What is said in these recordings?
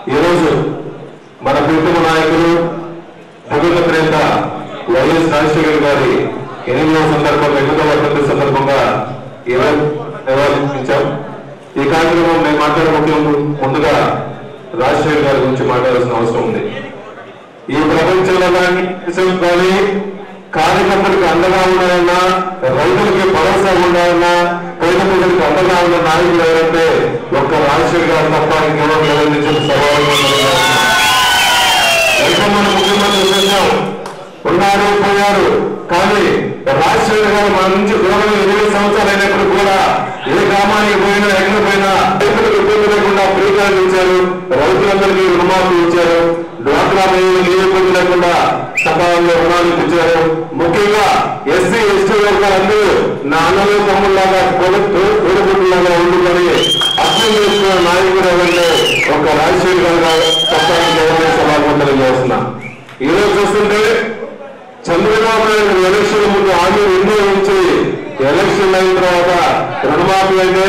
ఈరోజు మన ప్రీతమ నాయకులు దివంగత నేత వైఎస్ రాజశేఖర్ గారి ఎనిమిదవ సందర్భంగా ఎనిమిదవ వర్ధంతి సందర్భంగా ఈవెంట్ నిర్వహించాం ఈ కార్యక్రమం నేను మాట్లాడబోతే ముందుగా రాజశేఖర్ గారి గురించి మాట్లాడాల్సిన అవసరం ఉంది ఈ ప్రపంచంలో కానీ దేశం కానీ కార్యకర్తలకు అండగా ఉండాలన్నా రైతులకి భరోసా ఉండాలన్నా పేద ప్రజలకు అండగా ఉన్న నాయకులు ఎవరంటే ఒక్క రాజశేఖర్ గారు తప్ప ఇంకెవరో లేదని చెప్పి సభాగా ఎంతో మంది ముఖ్యమంత్రి చూసాం ఉన్నారు పోయారు కానీ రాజశేఖర్ గారు మన నుంచి దూరం ఇరవై సంవత్సరాలు అయినప్పుడు కూడా ఏ గ్రామానికి పోయినా ఎక్కడ పోయినా రైతులకు ఇబ్బంది లేకుండా ప్రీకాలు ఇచ్చారు రైతులందరికీ రుణమాఫీ ఇచ్చారు డ్వాక్రా మహిళలకు ఏ ఇబ్బంది లేకుండా సకాలంలో రుణాలు ఇప్పించారు ముఖ్యంగా ఎస్సీ ఎస్టీ వర్గాలందరూ నా అన్నలు తమ్ముళ్ళలాగా తోడుగుడ్డులాగా ఉండుకొని అర్థం చేసుకున్న నాయకుడు ఎవరంటే ఒక రాజశేఖర్ గారు తప్ప ఇంకెవరిని సభాపతులు చేస్తున్నా ఈ రోజు చూస్తుంటే చంద్రబాబు నాయుడు ఎలక్షన్ ముందు హామీ ఎన్నో ఉంచి ఎలక్షన్ అయిన తర్వాత రుణమాఫీ అయితే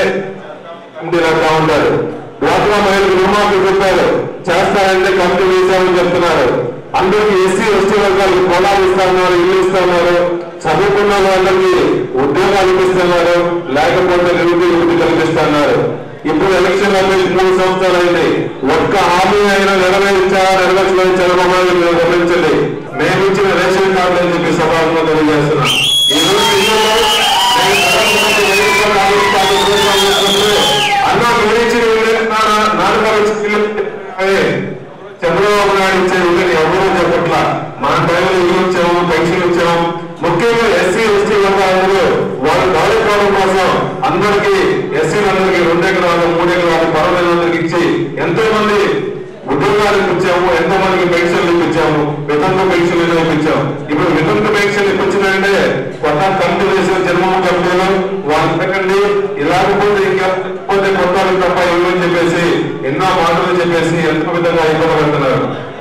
తినగా ఉంటారు డ్వాక్రా మహిళలకు రుణమాఫీ చెప్పారు చేస్తారంటే కమిటీ వేశామని చెప్తున్నారు అందరికి ఎస్సీ ఎస్టీ వర్గాలకు పొలాలు ఇస్తున్నారు ఇల్లు ఇస్తున్నారు చదువుకున్న వాళ్ళకి ఉద్యోగాలు ఇప్పిస్తున్నారు లేకపోతే నిరుద్యోగ వృత్తి కల్పిస్తున్నారు ఇప్పుడు ఎలక్షన్ అనేది మూడు సంవత్సరాలు అయింది ఒక్క హామీ అయినా నెరవేర్చారా నెరవేర్చలేదు చంద్రబాబు నాయుడు మీరు గమనించండి మేము ఇచ్చిన రేషన్ కార్డు అని చెప్పి సభలో తెలియజేస్తున్నాం ఈ రోజు ఇళ్లలో నేను ప్రధానమంత్రి వైఎస్ఆర్ కాంగ్రెస్ పార్టీ ప్రభుత్వం చేస్తున్నప్పుడు అన్న మీరు ఇచ్చిన ఇల్లు నాన్నగారు ఇచ్చిన ఇల్లు అదే చంద్రబాబు నాయుడు ఇచ్చే ఇల్లు ఎవరూ చెప్పట్లా మన టైంలో ఇల్లు ఇచ్చాము పెన్షన్ ఇచ్చాము ముఖ్యంగా ఎస్సీ ఎస్టీ వర్గాలందరూ వాళ్ళు డెవలప్ అవడం కోసం అందరికీ ఎస్సీలందరికీ రెండు ఎకరాలు మూడు ఎకరాలు పర్వాలందరికీ ఇచ్చి ఎంతో మంది ఉద్యోగాలు ఇప్పించాము ఎంతో మందికి పెన్షన్లు ఇప్పించాము వితంతు పెన్షన్లు ఇప్పించాము ఇప్పుడు వితంతు పెన్షన్ ఇప్పించినంటే కొత్త కమిటీ వేసిన జన్మము కమిటీలు వాళ్ళు పెట్టండి ఇలాగపోతే ఇంకా పోతే కొత్త వాళ్ళకి తప్ప ఇవ్వని చెప్పేసి ఎన్నో మాటలు చెప్పేసి ఎంతో విధంగా ఇబ్బంది పెడుతున్నారు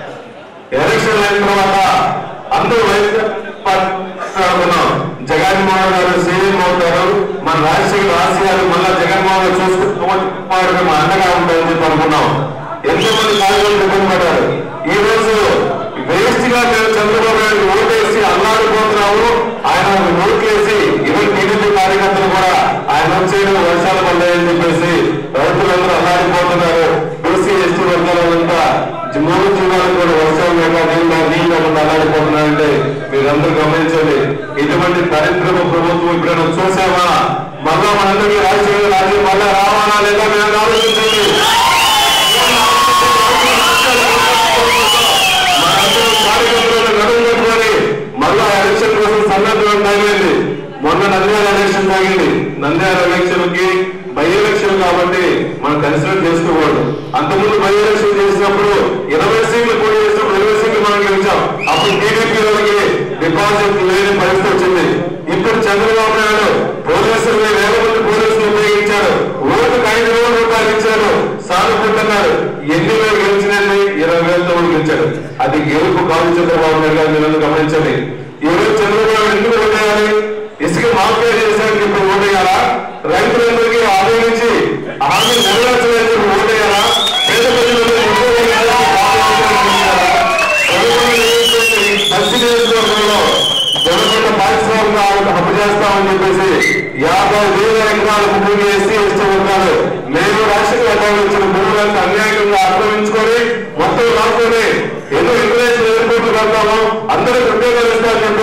ఎలక్షన్ అయిన తర్వాత అందరూ వైఎస్ఆర్ పార్టీ అనుకున్నాం జగన్మోహన్ గారు సీఎం అవుతారు మన రాజశేఖర్ ఆశయాలు మళ్ళా జగన్మోహన్ గారు చూసుకుంటూ మా అండగా ఉంటాయని చెప్పి అనుకున్నాం ఎంతో మంది కార్యకర్తలు ఇబ్బంది పడ్డారు ఈ రోజు వేస్ట్ గా మేము చంద్రబాబు నాయుడు ఓటేసి అల్లాడిపోతున్నాము ఆయన ఓట్లేసి ఈవెన్ టీడీపీ కార్యకర్తలు కూడా ఆయన వచ్చేయడం వర్షాలు పడ్డాయని చెప్పేసి రైతులందరూ అల్లాడిపోతున్నారు బీసీ ఎస్టీ వర్గాలంతా మూడు జిల్లాలకు కూడా వర్షాలు లేక నీళ్ళు నీళ్ళు లేకుండా అల్లాడిపోతున్నారంటే మీరందరూ గమనించండి ఇటువంటి దరిద్రపు ప్రభుత్వం ఇప్పుడు చూసామా మళ్ళా మనందరికీ రాజకీయ రాజ్యం మళ్ళా రావాలా లేదా మేము ఆలోచించండి మనందరూ కార్యకర్తలను నడుము కట్టుకొని మళ్ళా ఎలక్షన్ కోసం సన్నద్ధం తగిలింది మొన్న నంద్యాల ఎలక్షన్ తగిలింది నంద్యాల ఎలక్షన్ కి బై ఎలక్షన్ కాబట్టి మనం కన్సిడర్ చేసుకోకూడదు అంతకుముందు బై ఎలక్షన్ చేసినప్పుడు ఇరవై సీట్లు పోటీ చేసినప్పుడు ఇరవై సీట్లు మనం గెలిచాం అప్పుడు టీడీపీ వాళ్ళకి డిపాజిట్ లేని పరిస్థితి వచ్చింది ఇప్పుడు చంద్రబాబు నాయుడు పోలీసులు వేల మంది పోలీసులు ఉపయోగించారు ఓటుకు ఐదు వేల రూపాయలు ఇచ్చారు సానుకుంటున్నారు ఎన్ని వేలు గెలిచినండి ఇరవై వేలతో కూడా గెలిచారు అది గెలుపు కాదు చంద్రబాబు నాయుడు గారు మీరు గమనించండి ఈ రోజు చంద్రబాబు నాయుడు ఎందుకు ఓటేయాలి ఇసుక మాఫీ చేశానికి ఇప్పుడు ఓటేయాలా రైతులందరికీ హామీ నుంచి హామీ నెరవేర్చలేని చెప్పి ఓటేయాలా పేద ప్రజలందరికీ ఉద్యోగాలు ఇవ్వాలని దక్షిణ నియోజకవర్గంలో జనసేన పారిశ్రామిక హబ్బు చేస్తామని చెప్పేసి యాభై వేల ఎకరాల భూమి ఎస్సీ ఎస్టీ వర్గాలు మేము రాష్ట్రంలో అడ్డగించిన భూములను అన్యాయంగా ఆక్రమించుకొని మొత్తం లాక్కొని ఎన్నో ఇంటర్నేషనల్ ఎయిర్పోర్ట్ కడతాము అందరికి ఉద్యోగాలు ఇస్తామని